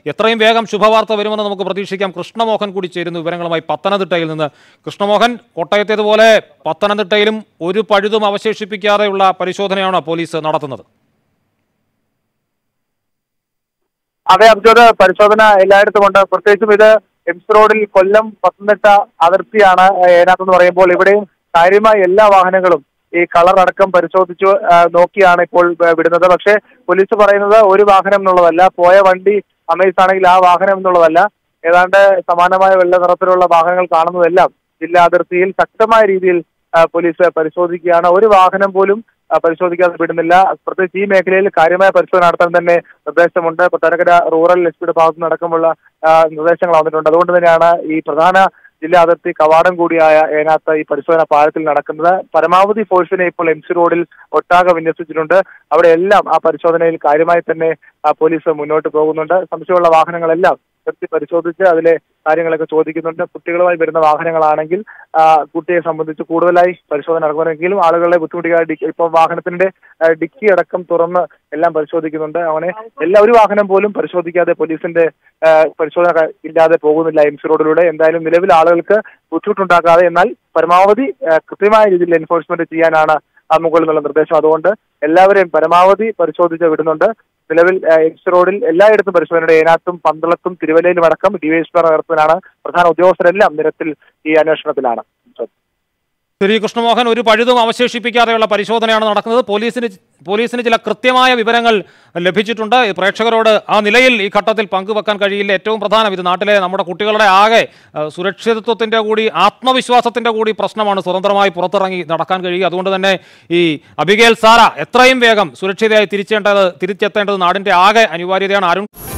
എത്രയും വേഗം ശുഭവാർത്ത വരുമെന്ന് നമുക്ക് പ്രതീക്ഷിക്കാം കൃഷ്ണമോഹൻ കൂടി ചേരുന്നു വിവരങ്ങളുമായി പത്തനംതിട്ടയിൽ നിന്ന് കൃഷ്ണമോഹൻ കോട്ടയത്തേതുപോലെ പത്തനംതിട്ടയിലും ഒരു പഴുതും അവശേഷിപ്പിക്കാതെയുള്ള പരിശോധനയാണ് പോലീസ് നടത്തുന്നത് അതെ അബ്ജോദ് പരിശോധന എല്ലായിടത്തും ഉണ്ട് പ്രത്യേകിച്ചും ഇത് എംസ് റോഡിൽ കൊല്ലം പത്തനംതിട്ട അതിർത്തിയാണ് ഏനാത്തെന്ന് പറയുമ്പോൾ ഇവിടെയും കാര്യമായ എല്ലാ വാഹനങ്ങളും ഈ കളർ അടക്കം പരിശോധിച്ചു ആ, നോക്കിയാണ് ഇപ്പോൾ ആ, വിടുന്നത് പക്ഷേ പോലീസ് പറയുന്നത് ഒരു വാഹനം എന്നുള്ളതല്ല പോയ വണ്ടി അമേസ് ആണെങ്കിൽ ആ വാഹനം എന്നുള്ളതല്ല ഏതാണ്ട് സമാനമായ വെള്ള നിറത്തിലുള്ള വാഹനങ്ങൾ കാണുന്നതെല്ലാം ജില്ലാ അതിർത്തിയിൽ ശക്തമായ രീതിയിൽ ആ, പോലീസ് പരിശോധിക്കുകയാണ് ഒരു വാഹനം പോലും ആ, പരിശോധിക്കാതെ വിടുന്നില്ല പ്രത്യേകിച്ച് ഈ മേഖലയിൽ കാര്യമായ പരിശോധന നടത്താൻ തന്നെ നിർദ്ദേശമുണ്ട് കൊട്ടാരക്കര റൂറൽ എസ് പിയുടെ ഭാഗത്തു നിന്നടക്കമുള്ള ആ, നിർദ്ദേശങ്ങൾ വന്നിട്ടുണ്ട് അതുകൊണ്ട് തന്നെയാണ് ഈ പ്രധാന ജില്ലാ അതിർത്തി കവാടം കൂടിയായ ഏനാത്ത ഈ പരിശോധന പാലത്തിൽ നടക്കുന്നത് പരമാവധി ഫോഴ്സിനെ ഇപ്പോൾ എം സി റോഡിൽ ഒട്ടാകെ വിന്യസിച്ചിട്ടുണ്ട് അവിടെ എല്ലാം ആ പരിശോധനയിൽ കാര്യമായി തന്നെ ആ, പോലീസ് മുന്നോട്ട് പോകുന്നുണ്ട് സംശയമുള്ള വാഹനങ്ങളെല്ലാം നിർത്തി പരിശോധിച്ച് അതിലെ കാര്യങ്ങളൊക്കെ ചോദിക്കുന്നുണ്ട് കുട്ടികളുമായി വരുന്ന വാഹനങ്ങളാണെങ്കിൽ ആ, കുട്ടിയെ സംബന്ധിച്ച് കൂടുതലായി പരിശോധന നടക്കുമെങ്കിലും ആളുകളെ ബുദ്ധിമുട്ടിക്കാതെ ഡിക്കി ഇപ്പോൾ വാഹനത്തിന്റെ ആ, ഡിക്കി അടക്കം തുറന്ന് എല്ലാം പരിശോധിക്കുന്നുണ്ട് അങ്ങനെ എല്ലാ ഒരു വാഹനം പോലും പരിശോധിക്കാതെ പോലീസിന്റെ ആ, പരിശോധന ക- ഇല്ലാതെ പോകുന്നില്ല എം സി റോഡിലൂടെ എന്തായാലും നിലവിൽ ആളുകൾക്ക് ബുദ്ധിമുട്ടുണ്ടാക്കാതെ എന്നാൽ പരമാവധി ആ, കൃത്യമായ രീതിയിൽ എൻഫോഴ്സ്മെന്റ് ചെയ്യാനാണ് ആ മുകളിൽ നിന്നുള്ള നിർദ്ദേശം അതുകൊണ്ട് എല്ലാവരെയും പരമാവധി പരിശോധിച്ച് വിടുന്നുണ്ട് നിലവിൽ ആ, എക്സ് റോഡിൽ എല്ലായിടത്തും പരിശോധനയുടെ ഏനാത്തും പന്തളത്തും തിരുവല്ലയിലും അടക്കം ഡിവൈഎസ്പി നേതൃത്വത്തിലാണ് പ്രധാന ഉദ്യോഗസ്ഥരെല്ലാം നിരത്തിൽ ഈ അന്വേഷണത്തിലാണ് ശ്രീ കൃഷ്ണമോഹൻ ഒരു പഴുതും അവശേഷിപ്പിക്കാതെയുള്ള പരിശോധനയാണ് നടക്കുന്നത് പോലീസിന് പോലീസിന് ചില കൃത്യമായ വിവരങ്ങൾ ലഭിച്ചിട്ടുണ്ട് ഈ പ്രേക്ഷകരോട് ആ നിലയിൽ ഈ ഘട്ടത്തിൽ പങ്കുവെക്കാൻ കഴിയില്ല ഏറ്റവും പ്രധാനം ഇത് നാട്ടിലെ നമ്മുടെ കുട്ടികളുടെ ആകെ ഏഹ്, സുരക്ഷിതത്വത്തിന്റെ കൂടി ആത്മവിശ്വാസത്തിന്റെ കൂടി പ്രശ്നമാണ് സ്വതന്ത്രമായി പുറത്തിറങ്ങി നടക്കാൻ കഴിയുക അതുകൊണ്ട് തന്നെ ഈ അബിഗേൽ സാര എത്രയും വേഗം സുരക്ഷിതയായി തിരിച്ചേണ്ടത് തിരിച്ചെത്തേണ്ടത് നാടിന്റെ ആകെ അനിവാര്യതയാണ് അരുൺ